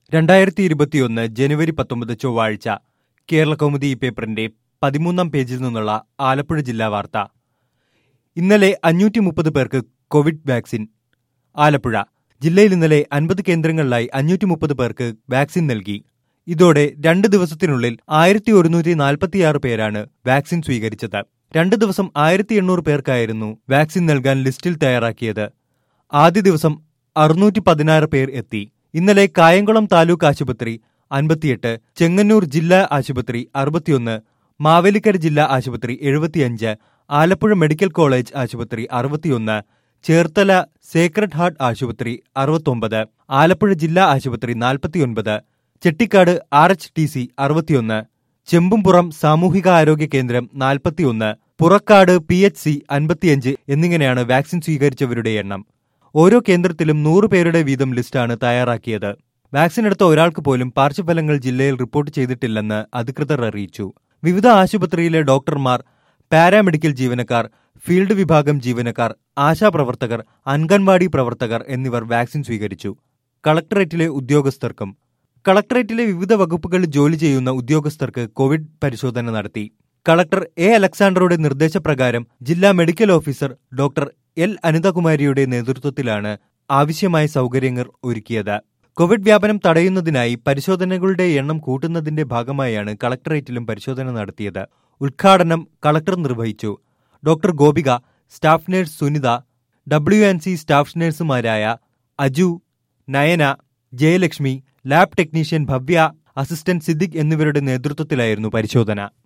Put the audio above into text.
രണ്ടായിരത്തി ഇരുപത്തിയൊന്ന് ജനുവരി പത്തൊമ്പത് ചൊവ്വാഴ്ച കേരള കൗമുദി ഈ പേപ്പറിന്റെ പതിമൂന്നാം പേജിൽ നിന്നുള്ള ആലപ്പുഴ ജില്ലാ വാർത്ത ഇന്നലെ അഞ്ഞൂറ്റി മുപ്പത് പേർക്ക് കോവിഡ് വാക്സിൻ ആലപ്പുഴ ജില്ലയിൽ ഇന്നലെ അൻപത് കേന്ദ്രങ്ങളിലായി അഞ്ഞൂറ്റി മുപ്പത് പേർക്ക് വാക്സിൻ നൽകി ഇതോടെ രണ്ട് ദിവസത്തിനുള്ളിൽ ആയിരത്തി ഒരുന്നൂറ്റി നാൽപ്പത്തിയാറ് പേരാണ് വാക്സിൻ സ്വീകരിച്ചത് രണ്ട് ദിവസം ആയിരത്തി എണ്ണൂറ് പേർക്കായിരുന്നു വാക്സിൻ നൽകാൻ ലിസ്റ്റിൽ തയ്യാറാക്കിയത് ആദ്യ ദിവസം അറുന്നൂറ്റി പതിനാറ് പേർ എത്തി ഇന്നലെ കായംകുളം താലൂക്ക് ആശുപത്രി അൻപത്തിയെട്ട് ചെങ്ങന്നൂർ ജില്ലാ ആശുപത്രി അറുപത്തിയൊന്ന് മാവേലിക്കര ജില്ലാ ആശുപത്രി എഴുപത്തിയഞ്ച് ആലപ്പുഴ മെഡിക്കൽ കോളേജ് ആശുപത്രി അറുപത്തിയൊന്ന് ചേർത്തല സേക്രഡ് ഹാർട്ട് ആശുപത്രി അറുപത്തൊമ്പത് ആലപ്പുഴ ജില്ലാ ആശുപത്രി നാൽപ്പത്തിയൊൻപത് Chettikkad R H T C അറുപത്തിയൊന്ന് ചെമ്പുംപുറം സാമൂഹിക ആരോഗ്യ കേന്ദ്രം നാൽപ്പത്തിയൊന്ന് പുറക്കാട് പി എച്ച് സി അൻപത്തിയഞ്ച് എന്നിങ്ങനെയാണ് വാക്സിൻ സ്വീകരിച്ചവരുടെ എണ്ണം ഓരോ കേന്ദ്രത്തിലും നൂറ് പേരുടെ വീതം ലിസ്റ്റാണ് തയ്യാറാക്കിയത് വാക്സിൻ എടുത്ത ഒരാൾക്ക് പോലും പാർശ്വഫലങ്ങൾ ജില്ലയിൽ റിപ്പോർട്ട് ചെയ്തിട്ടില്ലെന്ന് അധികൃതർ അറിയിച്ചു വിവിധ ആശുപത്രിയിലെ ഡോക്ടർമാർ പാരാമെഡിക്കൽ ജീവനക്കാർ ഫീൽഡ് വിഭാഗം ജീവനക്കാർ ആശാപ്രവർത്തകർ അംഗൻവാടി പ്രവർത്തകർ എന്നിവർ വാക്സിൻ സ്വീകരിച്ചു കളക്ടറേറ്റിലെ ഉദ്യോഗസ്ഥർക്കും കളക്ടറേറ്റിലെ വിവിധ വകുപ്പുകളിൽ ജോലി ചെയ്യുന്ന ഉദ്യോഗസ്ഥർക്ക് കോവിഡ് പരിശോധന നടത്തി കളക്ടർ എ അലക്സാണ്ടറുടെ നിർദ്ദേശപ്രകാരം ജില്ലാ മെഡിക്കൽ ഓഫീസർ ഡോക്ടർ എൽ അനിതകുമാരിയുടെ നേതൃത്വത്തിലാണ് ആവശ്യമായ സൗകര്യങ്ങൾ ഒരുക്കിയത് കോവിഡ് വ്യാപനം തടയുന്നതിനായി പരിശോധനകളുടെ എണ്ണം കൂട്ടുന്നതിന്റെ ഭാഗമായാണ് കളക്ടറേറ്റിലും പരിശോധന നടത്തിയത് ഉദ്ഘാടനം കളക്ടർ നിർവഹിച്ചു doctor Gopika staff nurse Sunitha W N C staff നഴ്സുമാരായ Aju Nayana Jayalakshmi lab technician Bhavya assistant Siddique എന്നിവരുടെ നേതൃത്വത്തിലായിരുന്നു പരിശോധന